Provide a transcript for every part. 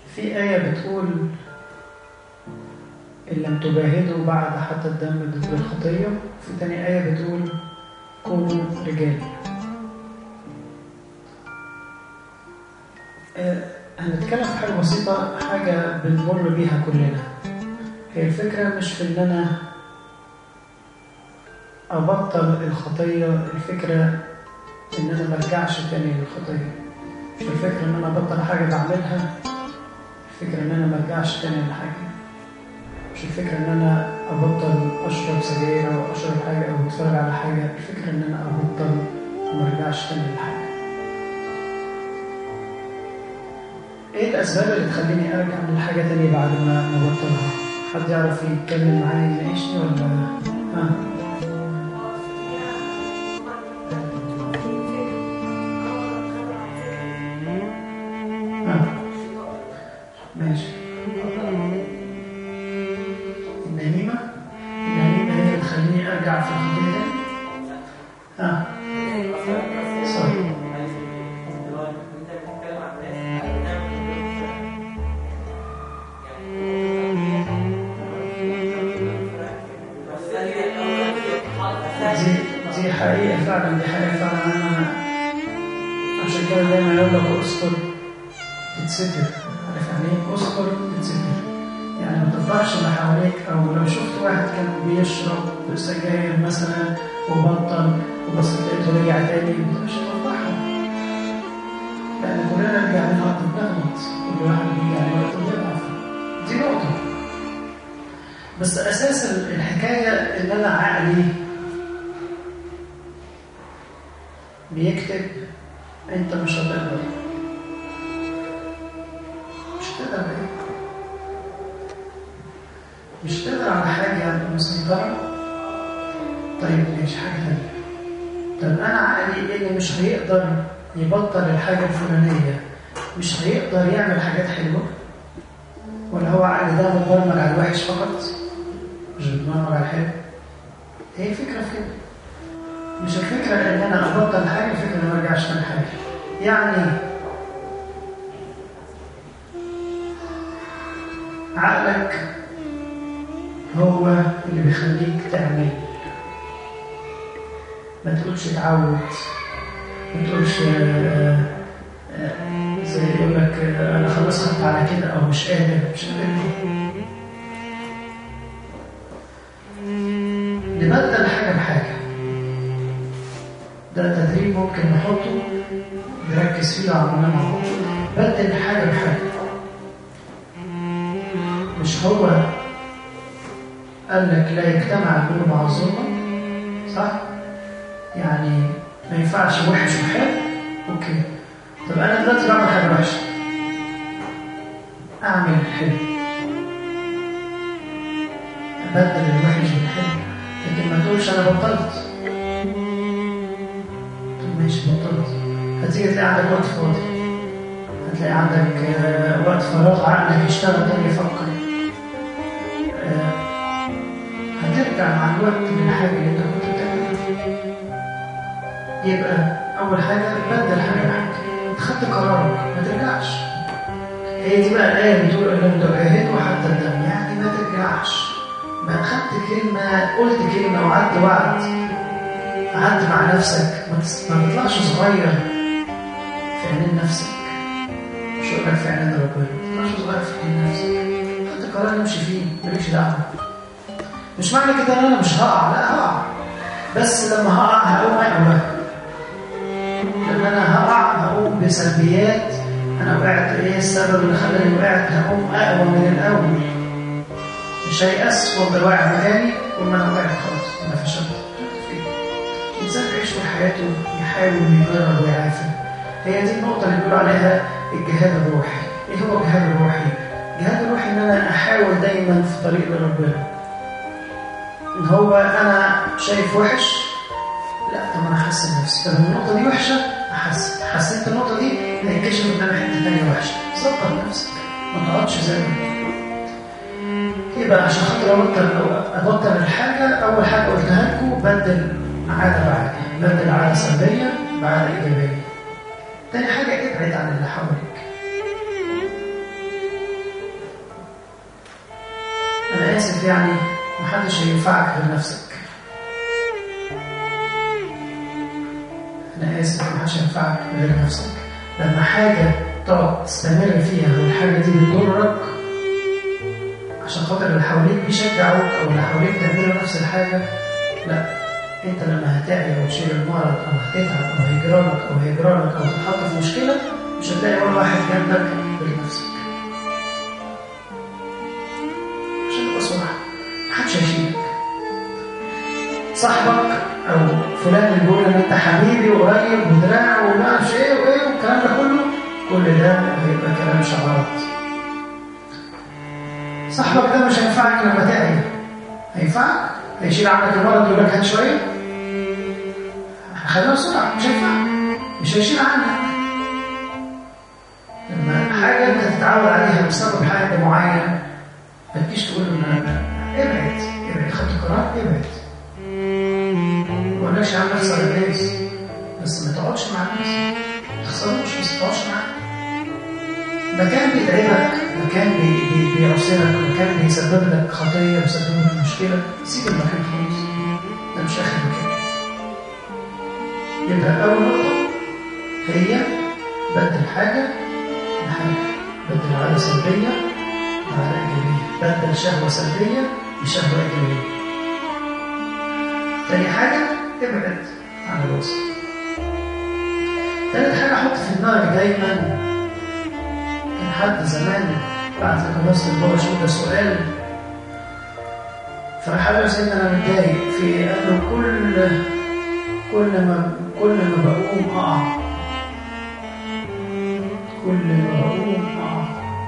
في آية بتقول إن لم تجاهدوا بعد حتى الدم ضد الخطية في تاني آية بتقول كونوا رجال آه، هنتكلم في حاجة بسيطة حاجة بنمر بيها كلنا هي الفكرة مش في إن أنا أبطل الخطية الفكرة إن أنا مرجعش تاني للخطية مش الفكرة إن أنا أبطل حاجة بعملها الفكرة إن أنا مرجعش تاني لحاجة مش الفكرة إن أنا أبطل أشرب سجاير أو أشرب حاجة أو أتفرج على حاجة الفكرة إن أنا أبطل ومرجعش تاني لحاجة إيه الأسباب اللي تخليني أرجع للحاجة تاني بعد ما ما أبطلها؟ حد يعرف يتكلم معايا يناقشني ولا ها؟ ها ماشي النميمة النميمة هي اللي تخليني أرجع في الخطية تاني؟ ها صح دي دي حقيقة فعلا دي حقيقة فعلا أنا عشان كده دايما يقول لك أستر تتستر عارف يعني إيه أستر تتستر يعني ما تفضحش اللي حواليك أو لو شفت واحد كان بيشرب سجاير مثلا وبطل وبصيت لقيته رجع تاني أنت مش هتفضحه لأن كلنا نرجع لوقت بنغلط كل واحد بيرجع لوقت بيضعف دي نقطة بس أساس الحكاية إن أنا عقلي بيكتب انت مش هتقدر مش هتقدر ايه مش هتقدر على حاجة مسيطرة طيب ماشي حاجة تانية طب أنا عقلي اللي مش هيقدر يبطل الحاجة الفلانية مش هيقدر يعمل حاجات حلوة ولا هو عقلي ده متبرمج على الوحش فقط مش متبرمج على الحلو هي فكرة في كده مش الفكرة ان انا ابطل حاجة الفكرة ان انا ما ارجعش من حاجة يعني عقلك هو اللي بيخليك تعمل ما تقولش اتعود ما تقولش آه، آه، زي يقول لك آه، انا خلاص خدت على كده او مش قادر مش قادر نبدل حاجة بحاجة ده تدريب ممكن نحطه نركز فيه عملنا مع بعض بدل حاجة بحاجة مش هو قال لك لا يجتمع النور مع الظلمة صح؟ يعني ما ينفعش وحش وحلو اوكي طب انا دلوقتي بعمل حاجة وحشة اعمل حلو ابدل الوحش بالحلو لكن ما تقولش انا بطلت طب ماشي بطلت هتيجي تلاقي عندك وقت فاضي هتلاقي عندك آه، وقت فراغ عقلك يشتغل تاني يفكر آه، هترجع مع الوقت للحاجة اللي انت كنت بتعملها يبقى أول حاجة بدل حاجة بحاجة خدت قرارك ما ترجعش هي دي بقى الآية بتقول إن لم تجاهدوا حتى الدم يعني ما ترجعش ما خدت كلمة قلت كلمة وعدت وعد قعدت مع نفسك ما تس- ما تطلعش صغير في عينين نفسك مش هقول لك في عينين ربنا ما تطلعش صغير في عينين نفسك خدت قرار نمشي فيه مالكش دعوة مش معنى كده ان انا مش هقع لا هقع بس لما هقع هقوم اقوى لما انا هقع هقوم بسلبيات انا وقعت ايه السبب اللي خلاني وقعت هقوم اقوى من الاول مش هيأس وافضل واقع مكاني طول ما انا وقعت خلاص انا فشلت الانسان بيعيش في حياته يحاول يجرب ويعافر هي دي النقطه اللي بيقولوا عليها الجهاد الروحي ايه هو الجهاد الروحي الجهاد الروحي ان انا احاول دايما في طريق لربنا ان هو انا شايف وحش لا طب انا احسن نفسي طب النقطه دي وحشه احسن حسيت النقطه دي هيكشف قدام حته ثانيه وحشه ظبط نفسك ما تقعدش زي ما انت. يبقى عشان خاطر ابطل ابطل الحاجه اول حاجه قلتها لكم بدل عاده بعاده بدل عاده سلبيه بعاده ايجابيه تاني حاجه ابعد عن اللي حواليك اسف يعني محدش هينفعك غير نفسك انا اسف محدش هينفعك غير نفسك لما حاجه تقعد تستمر فيها والحاجه دي بتضرك عشان خاطر اللي حواليك بيشجعوك او اللي حواليك بيعملوا نفس الحاجه لا انت لما هتعيا وتشيل المرض او هتتعب او هيجرالك او هيجرالك او تتحط في مشكله مش هتلاقي ولا واحد جنبك غير نفسك عشان تبقى صراحه محدش هيشيلك صاحبك او فلان اللي بيقول ان انت حبيبي وقريب ودراع وما اعرفش ايه وايه والكلام ده كله كل ده هيبقى كلام شعارات صاحبك ده مش هينفعك لما تعيا هينفعك هيشيل عنك المرض ويقول لك هات شويه خلينا بسرعه مش هينفعك مش هيشيل عنك لما حاجه انت تتعود عليها بسبب حاجه معينه ما تجيش تقول له ابعد ابعد خدت قرار ابعد ما بقولكش يا عم اخسر الناس بس ما تقعدش مع الناس ما تخسروش بس ما تقعدش معاهم مكان بيتعبك مكان بي بي بيعصرك مكان بيسبب لك خطيه بيسبب لك مشكله سيب المكان خالص ده مش اخر مكان يبقى اول نقطه هي بدل حاجه بحاجه بدل عاده سلبيه بعاده ايجابيه بدل شهوه سلبيه بشهوه ايجابيه تاني حاجه ابعد عن الوسط تالت حاجه حط في دماغك دايما كان حد زمان بعت لكنيسة البابا شو ده سؤال فراح قال له سيدنا انا متضايق في قال له كل كل ما كل ما بقوم اقع كل ما بقوم اقع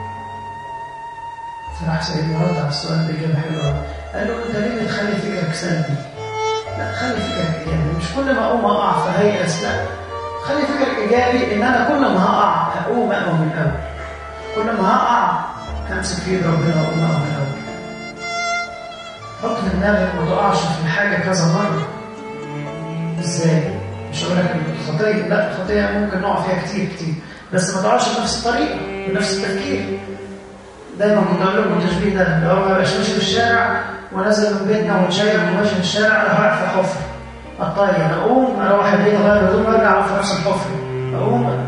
فراح سيدنا رد على السؤال بإجابة حلوة قال له انت ليه بتخلي فكرك سلبي؟ لا خلي فكرك ايجابي مش كل ما اقوم اقع فهيأس لا خلي فكرك ايجابي ان انا كل ما هقع هقوم اقوم من الاول كل ما هقع همسك في ايد ربنا واقوم اقوم من الاول حط في دماغك ما تقعش في الحاجه كذا مره ازاي؟ مش هقول لك الخطيه لا الخطيه ممكن نقع فيها كتير كتير بس ما تقعش بنفس الطريقه بنفس التفكير دايما كنت اقول لكم التشبيه ده لو ما بقاش ماشي في الشارع ونازل من بيتنا ومتشيك وماشي في الشارع انا واقع في حفر اطير اقوم اروح البيت اغير هدوم وارجع في نفس الحفر اقوم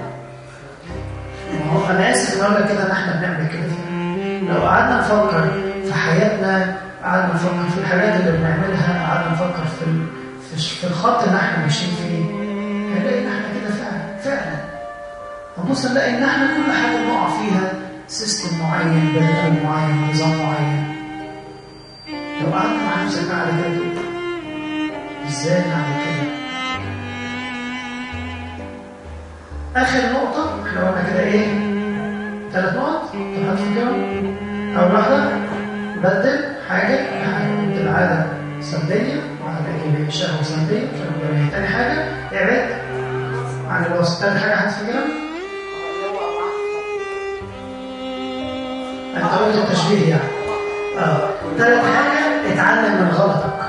انا اسف ان اقول لك كده ان احنا بنعمل كده لو قعدنا نفكر في حياتنا قعدنا نفكر في الحاجات اللي بنعملها قعدنا نفكر في ال... في الخط اللي احنا ماشيين فيه هنلاقي ان احنا كده فعلا فعلا هنبص نلاقي ان احنا كل حاجه بنقع فيها سيستم معين برنامج معين نظام معين لو قعدنا مع نفسك قاعده كده تقول ازاي نعمل كده اخر نقطه احنا قلنا كده ايه ثلاث نقط طب هتفكرهم اول واحده بدل حاجه بحاجه بدل عاده سلبيه وعاده ايجابيه شهوه سلبيه شهوه ايجابيه ثاني حاجه ابعد عن الوسط ثالث حاجه هتفكرها انت قلت التشبيه يعني اه ثالث حاجه اتعلم من غلطك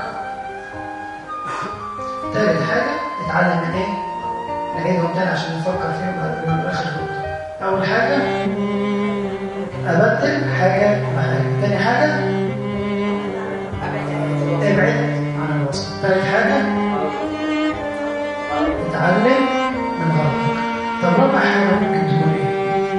ثالث حاجه اتعلم من ايه نعيدهم تاني عشان نفكر فيهم من اخر نقطه اول حاجه ابدل حاجه بحاجه ثاني حاجه ابعد عن الوسط ثالث حاجه اتعلم من غلطك طب رابع حاجه ممكن تكون ايه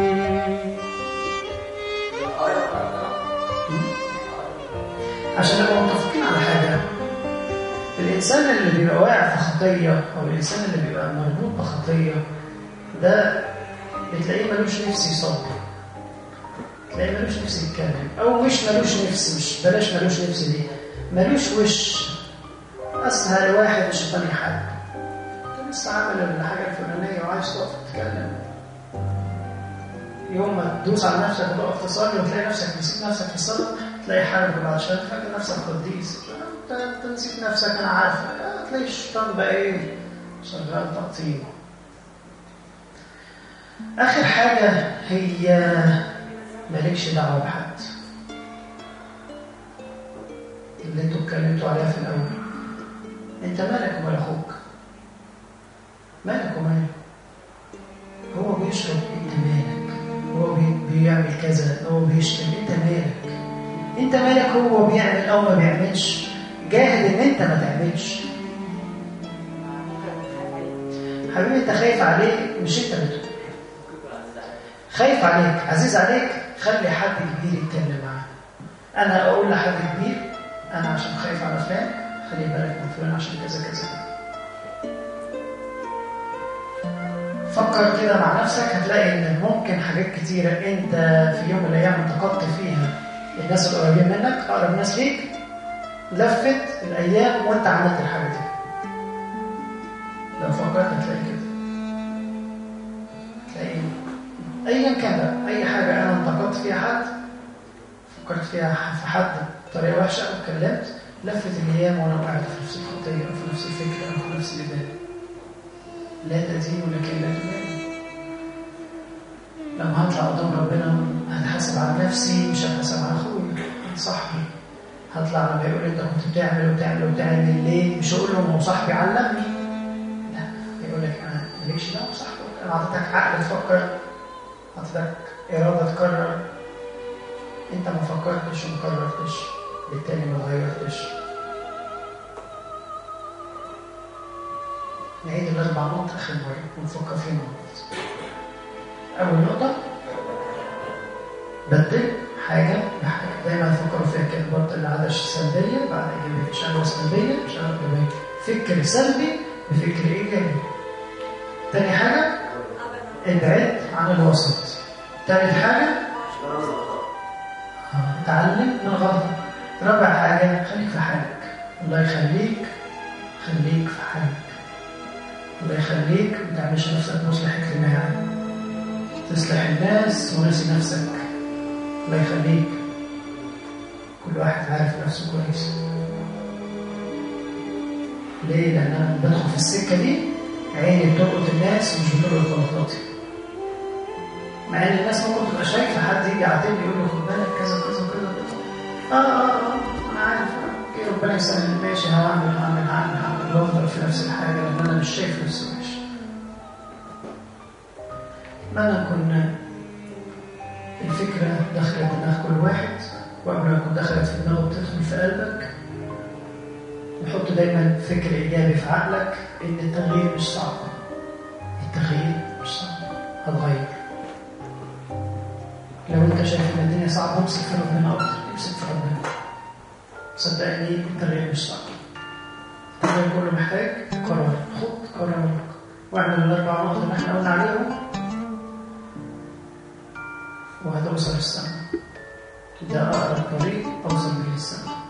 عشان نبقى متفقين على حاجه الانسان اللي بيبقى واقع في خطيه او الانسان اللي بيبقى مربوط بخطيه ده بتلاقيه ملوش نفس يصبر تلاقيه ملوش نفس يتكلم او مش ملوش نفس مش بلاش ملوش نفس دي ملوش وش اسهل واحد الشيطان يحارب انت لسه عامل الحاجه الفلانيه وعايز تقف تتكلم يوم ما تدوس على نفسك وتقف تصلي وتلاقي نفسك نسيت نفسك في الصلاه تلاقي حارب بعد شويه فاكر نفسك قديس انت نسيت نفسك انا عارفك تلاقي الشيطان بقى ايه شغال تقطيم اخر حاجه هي مالكش دعوه بحد اللي انتوا اتكلمتوا عليها في الاول انت مالك ومال اخوك مالك وماله هو بيشرب انت مالك هو بي بيعمل كذا هو بيشتم انت مالك انت مالك هو بيعمل او ما بيعملش جاهد ان انت ما تعملش حبيبي انت خايف عليه مش انت بتقول خايف عليك عزيز عليك خلي حد كبير يتكلم معاه انا اقول لحد كبير انا عشان خايف على فلان خلي بالك من فلان عشان كذا كذا فكر كده مع نفسك هتلاقي ان ممكن حاجات كتيرة انت في يوم من الايام انتقدت فيها الناس القريبين منك اقرب ناس ليك لفت الايام وانت عملت الحاجة دي لو فكرت هتلاقي كده هتلاقي ايا كان بقى اي حاجة انا انتقدت فيها حد فكرت فيها في حد بطريقة وحشة او اتكلمت لفت الايام وانا وقعت في نفس الخطية او في نفس الفكرة او في نفس الإبادة لا تدين ولكن لا تبالي لما هطلع قدام ربنا هتحاسب على نفسي مش هتحاسب على اخويا صاحبي هطلع لما يقول انت كنت بتعمل وبتعمل وبتعمل ليه مش هقول له ما هو صاحبي علمني لا يقول لك انا مالكش دعوه بصاحبك انا اعطيتك عقل تفكر اعطيتك اراده تقرر انت ما فكرتش وما قررتش بالتالي ما غيرتش نعيد الأربع نقط آخر مرة ونفكر فيهم أول نقطة بدل حاجة بحاجة دايما تفكروا فيها كده بطل العادة السلبية بعد إيجابية شغلة سلبية شغلة إيجابية فكر سلبي بفكر إيجابي تاني حاجة ابعد عن الوسط تالت حاجة اتعلم من الغلط رابع حاجة خليك في حالك الله يخليك خليك في حالك الله يخليك ما تعملش نفسك مصلح اجتماعي تصلح الناس وناسي نفسك الله يخليك كل واحد عارف نفسه كويس ليه؟ لأن أنا بدخل في السكة دي عيني بتلقط الناس مش بتلقط غلطاتي مع ان الناس ممكن تبقى شايفه حد يجي يعاتبني يقول لي خد بالك كذا كذا كذا اه اه اه انا عارف اوكي ربنا يسهل ماشي هعمل هعمل هعمل هعمل وافضل في نفس الحاجه لان انا مش شايف نفسي وحش اتمنى نكون الفكره دخلت دماغ كل واحد وقبل ما تكون دخلت في دماغه بتدخل في قلبك وحط دايما فكر ايجابي في عقلك ان التغيير مش صعب التغيير مش صعب هتغير لو انت شايف ان الدنيا صعبه امسك في ربنا اكتر امسك في ربنا صدقني التغيير مش صعب التغيير كله محتاج قرار خد قرارك واعمل الاربع نقط اللي احنا قلنا عليهم وهتوصل السما ده اقرب طريق اوصل به السما